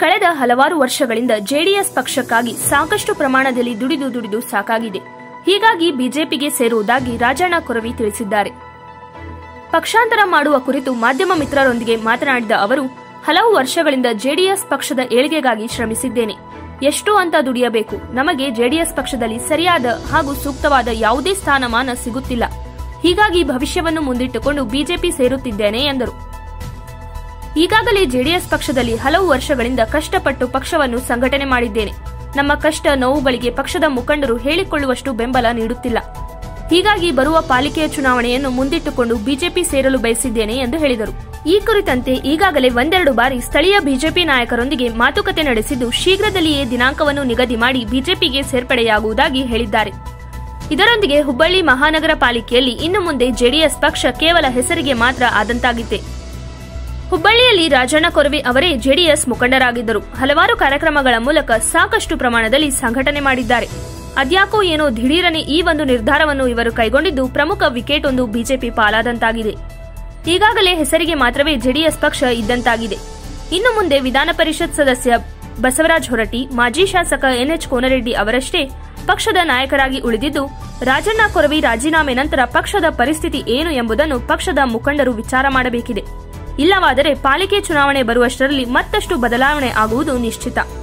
ಕಳೆದ ಹಲವಾರು ವರ್ಷಗಳಿಂದ ಜೆಡಿಎಸ್ ಪಕ್ಷಕ್ಕಾಗಿ ಸಾಕಷ್ಟು ಪ್ರಮಾಣದಲ್ಲಿ ದುಡಿದು ದುಡಿದು ಸಾಕಾಗಿದೆ ಹೀಗಾಗಿ ಬಿಜೆಪಿಗೆ ಸೇರುವುದಾಗಿ ರಾಜಣ್ಣ ಕೊರವಿ ತಿಳಿಸಿದ್ದಾರೆ ಪಕ್ಷಾಂತರ ಮಾಡುವ ಕುರಿತು ಮಾಧ್ಯಮ ಮಿತ್ರರೊಂದಿಗೆ ಮಾತನಾಡಿದ ಅವರು ಹಲವು ವರ್ಷಗಳಿಂದ ಜೆಡಿಎಸ್ ಪಕ್ಷದ ಏಳಿಗೆಗಾಗಿ ಶ್ರಮಿಸಿದ್ದೇನೆ ಎಷ್ಟು ಅಂತ ದುಡಿಯಬೇಕು ನಮಗೆ ಜೆಡಿಎಸ್ ಪಕ್ಷದಲ್ಲಿ ಸರಿಯಾದ ಹಾಗೂ ಸೂಕ್ತವಾದ ಯಾವುದೇ ಸ್ಥಾನಮಾನ ಸಿಗುತ್ತಿಲ್ಲ ಹೀಗಾಗಿ ಭವಿಷ್ಯವನ್ನು ಮುಂದಿಟ್ಟುಕೊಂಡು ಬಿಜೆಪಿ ಸೇರುತ್ತಿದ್ದೇನೆ ಎಂದರು ಈಗಾಗಲೇ ಜೆಡಿಎಸ್ ಪಕ್ಷದಲ್ಲಿ ಹಲವು ವರ್ಷಗಳಿಂದ ಕಷ್ಟಪಟ್ಟು ಪಕ್ಷವನ್ನು ಸಂಘಟನೆ ಮಾಡಿದ್ದೇನೆ ನಮ್ಮ ಕಷ್ಟ ನೋವುಗಳಿಗೆ ಪಕ್ಷದ ಮುಖಂಡರು ಹೇಳಿಕೊಳ್ಳುವಷ್ಟು ಬೆಂಬಲ ನೀಡುತ್ತಿಲ್ಲ ಹೀಗಾಗಿ ಬರುವ ಪಾಲಿಕೆಯ ಚುನಾವಣೆಯನ್ನು ಮುಂದಿಟ್ಟುಕೊಂಡು ಬಿಜೆಪಿ ಸೇರಲು ಬಯಸಿದ್ದೇನೆ ಎಂದು ಹೇಳಿದರು ಈ ಕುರಿತಂತೆ ಈಗಾಗಲೇ ಒಂದೆರಡು ಬಾರಿ ಸ್ಥಳೀಯ ಬಿಜೆಪಿ ನಾಯಕರೊಂದಿಗೆ ಮಾತುಕತೆ ನಡೆಸಿದ್ದು ಶೀಘ್ರದಲ್ಲಿಯೇ ದಿನಾಂಕವನ್ನು ನಿಗದಿ ಮಾಡಿ ಬಿಜೆಪಿಗೆ ಸೇರ್ಪಡೆಯಾಗುವುದಾಗಿ ಹೇಳಿದ್ದಾರೆ ಇದರೊಂದಿಗೆ ಹುಬ್ಬಳ್ಳಿ ಮಹಾನಗರ ಪಾಲಿಕೆಯಲ್ಲಿ ಇನ್ನು ಮುಂದೆ ಜೆಡಿಎಸ್ ಪಕ್ಷ ಕೇವಲ ಹೆಸರಿಗೆ ಮಾತ್ರ ಆದಂತಾಗಿದೆ ಹುಬ್ಬಳ್ಳಿಯಲ್ಲಿ ರಾಜಣ್ಣ ಕೊರವಿ ಅವರೇ ಜೆಡಿಎಸ್ ಮುಖಂಡರಾಗಿದ್ದರು ಹಲವಾರು ಕಾರ್ಯಕ್ರಮಗಳ ಮೂಲಕ ಸಾಕಷ್ಟು ಪ್ರಮಾಣದಲ್ಲಿ ಸಂಘಟನೆ ಮಾಡಿದ್ದಾರೆ ಅದ್ಯಾಕೋ ಏನೋ ದಿಢೀರನೆ ಈ ಒಂದು ನಿರ್ಧಾರವನ್ನು ಇವರು ಕೈಗೊಂಡಿದ್ದು ಪ್ರಮುಖ ವಿಕೆಟ್ ಒಂದು ಬಿಜೆಪಿ ಪಾಲಾದಂತಾಗಿದೆ ಈಗಾಗಲೇ ಹೆಸರಿಗೆ ಮಾತ್ರವೇ ಜೆಡಿಎಸ್ ಪಕ್ಷ ಇದ್ದಂತಾಗಿದೆ ಇನ್ನು ಮುಂದೆ ವಿಧಾನ ಪರಿಷತ್ ಸದಸ್ಯ ಬಸವರಾಜ ಹೊರಟ್ಟಿ ಮಾಜಿ ಶಾಸಕ ಎನ್ಎಚ್ ಕೋನರೆಡ್ಡಿ ಅವರಷ್ಟೇ ಪಕ್ಷದ ನಾಯಕರಾಗಿ ಉಳಿದಿದ್ದು ರಾಜಣ್ಣ ಕೊರವಿ ರಾಜೀನಾಮೆ ನಂತರ ಪಕ್ಷದ ಪರಿಸ್ಥಿತಿ ಏನು ಎಂಬುದನ್ನು ಪಕ್ಷದ ಮುಖಂಡರು ವಿಚಾರ ಮಾಡಬೇಕಿದೆ ಇಲ್ಲವಾದರೆ ಪಾಲಿಕೆ ಚುನಾವಣೆ ಬರುವಷ್ಟರಲ್ಲಿ ಮತ್ತಷ್ಟು ಬದಲಾವಣೆ ಆಗುವುದು ನಿಶ್ಚಿತ